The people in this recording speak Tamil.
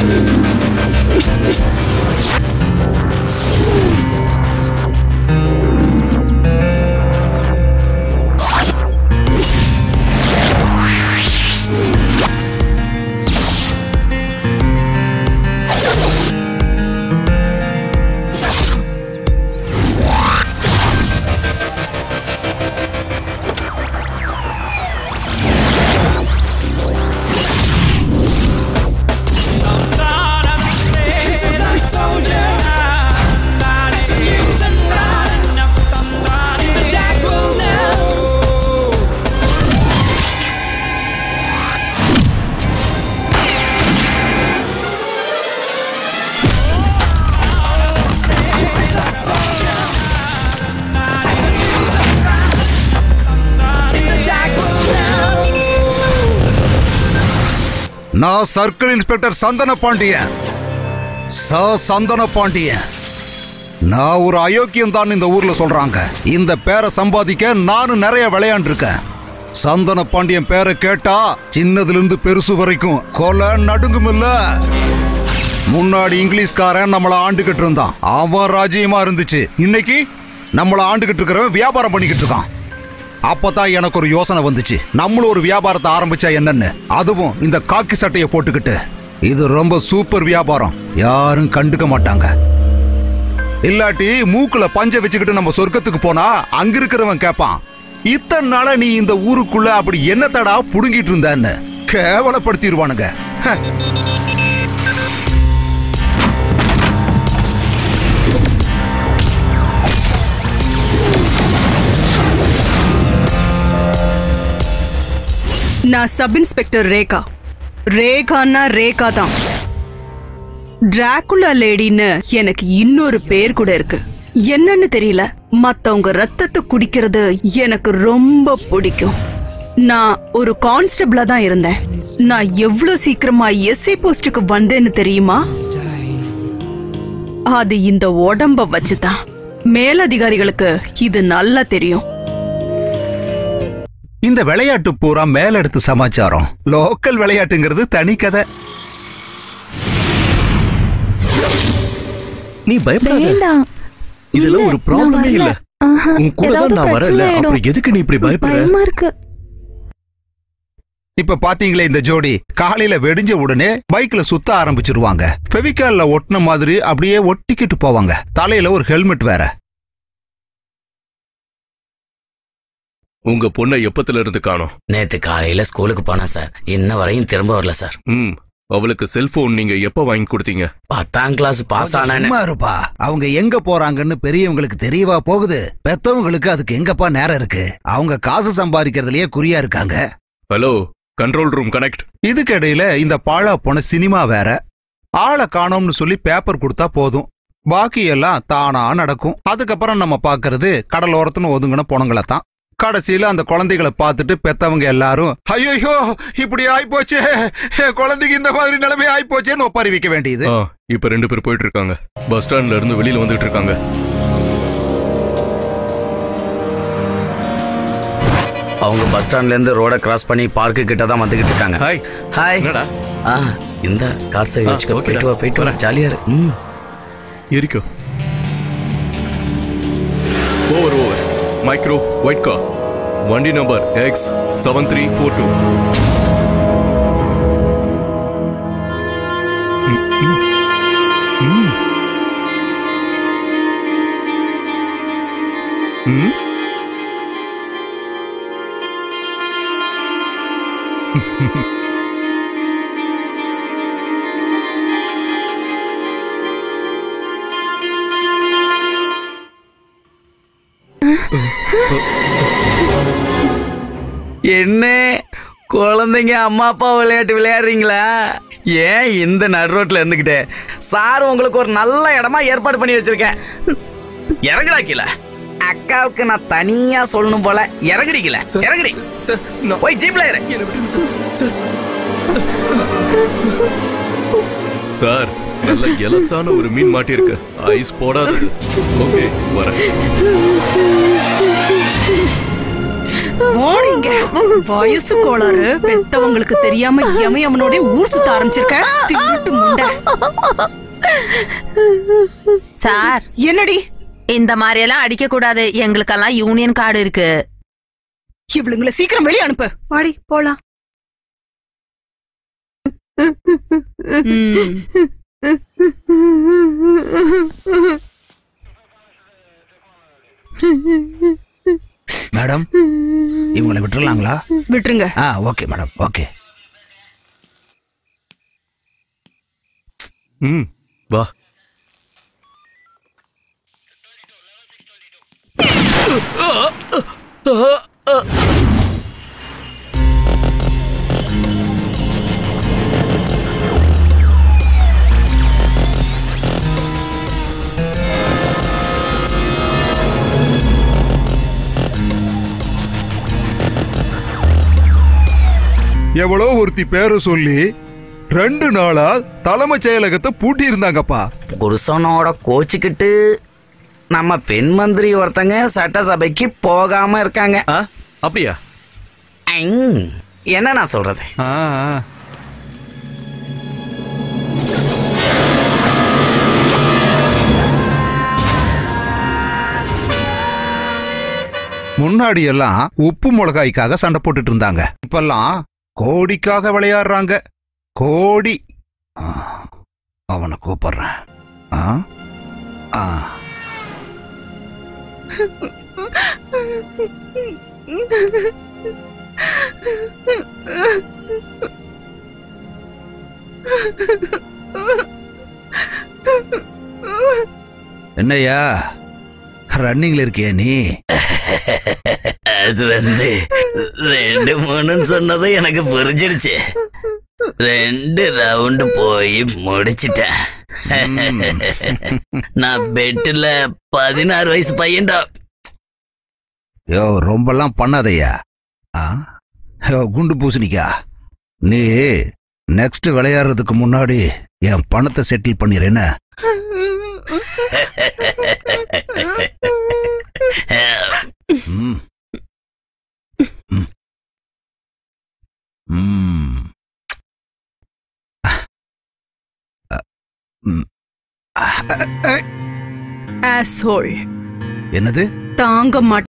நான் சர்க்கிள் இன்ஸ்பெக்டர் சந்தன பாண்டியன் ச சந்தன பாண்டியன் நான் ஒரு அயோக்கியம் தான் இந்த ஊர்ல சொல்றாங்க இந்த பேரை சம்பாதிக்க நானும் நிறைய விளையாண்டுருக்கேன் சந்தன பாண்டியன் பேரை கேட்டா சின்னதுல இருந்து பெருசு வரைக்கும் கொலை நடுங்குமில்ல முன்னாடி இங்கிலீஷ்காரன் நம்மள ஆண்டுகிட்டு இருந்தான் அவன் ராஜ்யமா இருந்துச்சு இன்னைக்கு நம்மள ஆண்டுகிட்டு இருக்கிறவன் வியாபாரம் பண்ணிக்கிட்டு இருக்கான் அப்பதான் எனக்கு ஒரு யோசனை வந்துச்சு நம்மளும் ஒரு வியாபாரத்தை ஆரம்பிச்சா என்னன்னு அதுவும் இந்த காக்கி சட்டையை போட்டுக்கிட்டு இது ரொம்ப சூப்பர் வியாபாரம் யாரும் கண்டுக்க மாட்டாங்க இல்லாட்டி மூக்குல பஞ்ச வச்சுக்கிட்டு நம்ம சொர்க்கத்துக்கு போனா அங்க இருக்கிறவன் கேட்பான் இத்தனை நாளா நீ இந்த ஊருக்குள்ள அப்படி என்னத்தடா புடுங்கிட்டு இருந்தன்னு கேவலப்படுத்திடுவானுங்க ஹ. நான் சப் இன்ஸ்பெக்டர் ரேகா ரேகான்னா ரேகா தான் டிராகுலா லேடின்னு எனக்கு இன்னொரு பேர் கூட இருக்கு என்னன்னு தெரியல மத்தவங்க ரத்தத்தை குடிக்கிறது எனக்கு ரொம்ப பிடிக்கும் நான் ஒரு கான்ஸ்டபிளா தான் இருந்தேன் நான் எவ்வளவு சீக்கிரமா எஸ்ஐ போஸ்டுக்கு வந்தேன்னு தெரியுமா அது இந்த உடம்ப வச்சுதான் மேலதிகாரிகளுக்கு இது நல்லா தெரியும் இந்த விளையாட்டு பூரா மேலெடுத்து சமாச்சாரம் லோக்கல் விளையாட்டுங்கிறது தனி கதை நீ பயப்படாத வேண்டாம் இதுல இல்ல, ஒரு நான் ப்ராப்ளமே வரல. இல்ல ஆஹா, உன் கூட ஏதாவது தான் நான் வரல பிரச்சனை ஆயிடும். அப்புறம் எதுக்கு நீ இப்படி பயப்படுற பயமா இருக்கு இப்ப பாத்தீங்களே இந்த ஜோடி காலையில வெடிஞ்ச உடனே பைக்ல சுத்த ஆரம்பிச்சிருவாங்க ஃபெவிகால்ல ஒட்டின மாதிரி அப்படியே ஒட்டிக்கிட்டு போவாங்க தலையில ஒரு ஹெல்மெட் வேற உங்க பொண்ணை எப்பத்துல இருந்து காணோம் நேத்து காலையில ஸ்கூலுக்கு போனா சார் இன்ன வரையும் திரும்ப வரல சார் ம் அவளுக்கு செல்போன் நீங்க எப்ப வாங்கி கொடுத்தீங்க பத்தாம் கிளாஸ் பாஸ் ஆனான்னு சும்மா இருப்பா அவங்க எங்க போறாங்கன்னு பெரியவங்களுக்கு தெரியவா போகுது பெத்தவங்களுக்கு அதுக்கு எங்கப்பா நேரம் இருக்கு அவங்க காசு சம்பாதிக்கிறதுலயே குறியா இருக்காங்க ஹலோ கண்ட்ரோல் ரூம் கனெக்ட் இதுக்கு இடையில இந்த பாழா போன சினிமா வேற ஆளை காணோம்னு சொல்லி பேப்பர் கொடுத்தா போதும் பாக்கி எல்லாம் தானா நடக்கும் அதுக்கப்புறம் நம்ம பாக்குறது கடலோரத்துன்னு ஒதுங்கின பொணங்களை தான் கடைசியில அந்த குழந்தைகளை பார்த்துட்டு பெத்தவங்க எல்லாரும் ஐயோ இப்படி ஆயிப்போச்சே என் குழந்தைக்கு இந்த மாதிரி நிலைமை ஆயிப்போச்சேன்னு ஒப்பாரி வைக்க வேண்டியது ஆ இப்ப ரெண்டு பேர் போயிட்டு இருக்காங்க பஸ் ஸ்டாண்ட்ல இருந்து வெளியில வந்துட்டு இருக்காங்க அவங்க பஸ் ஸ்டாண்ட்ல இருந்து ரோட கிராஸ் பண்ணி பார்க்கு கிட்ட தான் வந்துகிட்டு இருக்காங்க ஹாய் ஹாய் என்னடா ஆ இந்த கார் சேவை ஆ, வச்சுக்க ஓகேடா. போயிட்டு வா போயிட்டு வா ஜாலியா இரு ம் இருக்கோ over over micro white car வண்டி number X seven three four two என்ன குழந்தைங்க அம்மா அப்பா விளையாட்டு விளையாடுறீங்களா ஏன் இந்த நடு ரோட்ல இருந்துகிட்டு சார் உங்களுக்கு ஒரு நல்ல இடமா ஏற்பாடு பண்ணி வச்சிருக்கேன் இறங்குடா கீழே அக்காவுக்கு நான் தனியா சொல்லணும் போல இறங்குடி கீழே இறங்குடி போய் ஜீப்ல இரு சார் நல்ல எலசான ஒரு மீன் மாட்டிருக்கு ஐஸ் போடாதது ஓகே வரேன் வாணிங்க வயசு கோளாறு பெத்தவங்களுக்கு தெரியாம எவன் அவனோட ஊர் சுத்த ஆரம்பிச்சிருக்க தின்னுட்டு முண்டை சார் என்னடி இந்த மாதிரி எல்லாம் அடிக்க கூடாது எங்களுக்கெல்லாம் யூனியன் கார்டு இருக்கு இவளுங்களை சீக்கிரம் வெளியே அனுப்பு வாடி போலாம் ம். மேடம் இவங்களை விட்டுறலாங்களா விட்டுருங்க ஆ ஓகே மேடம் ஓகே ம் வா எவ்வளோ ஒருத்தி பேரை சொல்லி ரெண்டு நாளா தலைமைச் செயலகத்தை பூட்டி இருந்தாங்கப்பா புருஷனோட கோச்சிக்கிட்டு நம்ம பெண் மந்திரி ஒருத்தங்க சட்டசபைக்கு போகாம இருக்காங்க ஆ அப்படியா ஐங். என்ன நான் சொல்றது ஆ, ஆ. முன்னாடி எல்லாம் உப்பு மிளகாய்க்காக சண்டை போட்டுட்டு இருந்தாங்க இப்பெல்லாம் கோடிக்காக விளையாடுறாங்க கோடி ஆ, அவனை கூப்பிடுறேன் ஆ? ஆ. என்னய்யா ரன்னிங்ல இருக்கியா நீ அது வந்து ரெண்டு மூணுன்னு சொன்னது எனக்கு புரிஞ்சிடுச்சு ரெண்டு ரவுண்டு போய் முடிச்சிட்டேன் நான் பெட்டில் பதினாறு வயசு பையன்டா யோ ரொம்பலாம் பண்ணாதய்யா ஆ யோ குண்டு பூசணிக்கா நீ நெக்ஸ்ட் விளையாடுறதுக்கு முன்னாடி என் பணத்தை செட்டில் பண்ணிடுறேன்னு ம். ம். ம். அ, ம். அ, அ, அ, asshole. என்னது தாங்க மாட்டேன்